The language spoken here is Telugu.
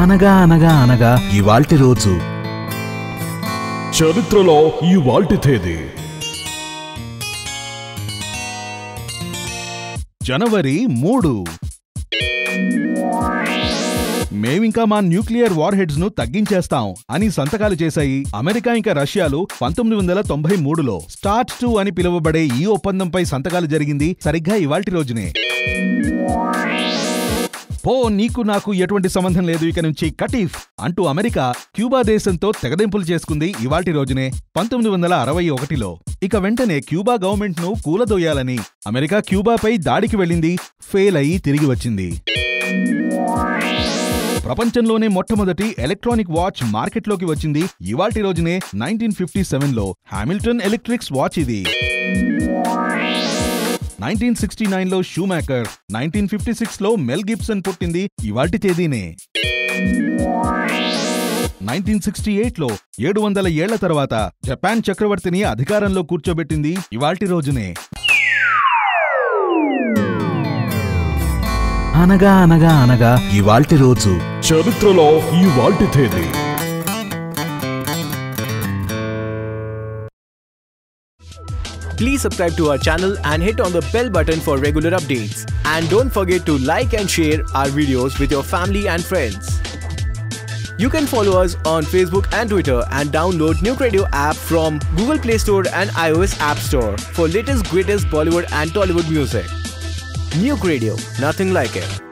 అనగా అనగా అనగా ఇవాల్టి రోజు చరిత్రలో ఈ వాల్టి తేదీ జనవరి మూడు మేమింకా మా న్యూక్లియర్ వార్ హెడ్స్ ను తగ్గించేస్తాం అని సంతకాలు చేశాయి అమెరికా ఇంకా రష్యాలు పంతొమ్మిది వందల తొంభై మూడులో స్టార్ట్ టూ అని పిలువబడే ఈ ఒప్పందంపై సంతకాలు జరిగింది సరిగ్గా ఇవాల్టి రోజునే పో నీకు నాకు ఎటువంటి సంబంధం లేదు ఇక నుంచి కటీఫ్ అంటూ అమెరికా క్యూబా దేశంతో తెగదెంపులు చేసుకుంది ఇవాల్టి రోజునే పంతొమ్మిది వందల అరవై ఒకటిలో ఇక వెంటనే క్యూబా గవర్నమెంట్ ను కూలదోయాలని అమెరికా క్యూబాపై దాడికి వెళ్ళింది ఫెయిల్ అయి తిరిగి వచ్చింది ప్రపంచంలోనే మొట్టమొదటి ఎలక్ట్రానిక్ వాచ్ మార్కెట్లోకి వచ్చింది ఇవాల్టి రోజునే నైన్టీన్ ఫిఫ్టీ సెవెన్లో హామిల్టన్ ఎలక్ట్రిక్స్ వాచ్ ఇది నైన్టీన్ సిక్స్టీ నైన్లో షూ మేకర్ నైన్టీన్ ఫిఫ్టీ సిక్స్లో మెల్ గిబ్సన్ పుట్టింది ఇవాల్టి తేదీనే నైన్టీన్ సిక్స్టీ ఎయిట్లో ఏడు వందల ఏళ్ల తర్వాత జపాన్ చక్రవర్తిని అధికారంలో కూర్చోబెట్టింది ఇవాల్టి రోజునే అనగా అనగా అనగా ఇవాల్టి రోజు చరిత్రలో ఈ వాల్టి తేదీ Please subscribe to our channel and hit on the bell button for regular updates. And don't forget to like and share our videos with your family and friends. You can follow us on Facebook and Twitter and download Nuke Radio app from Google Play Store and iOS App Store for latest greatest Bollywood and Tollywood music. Nuke Radio, nothing like it.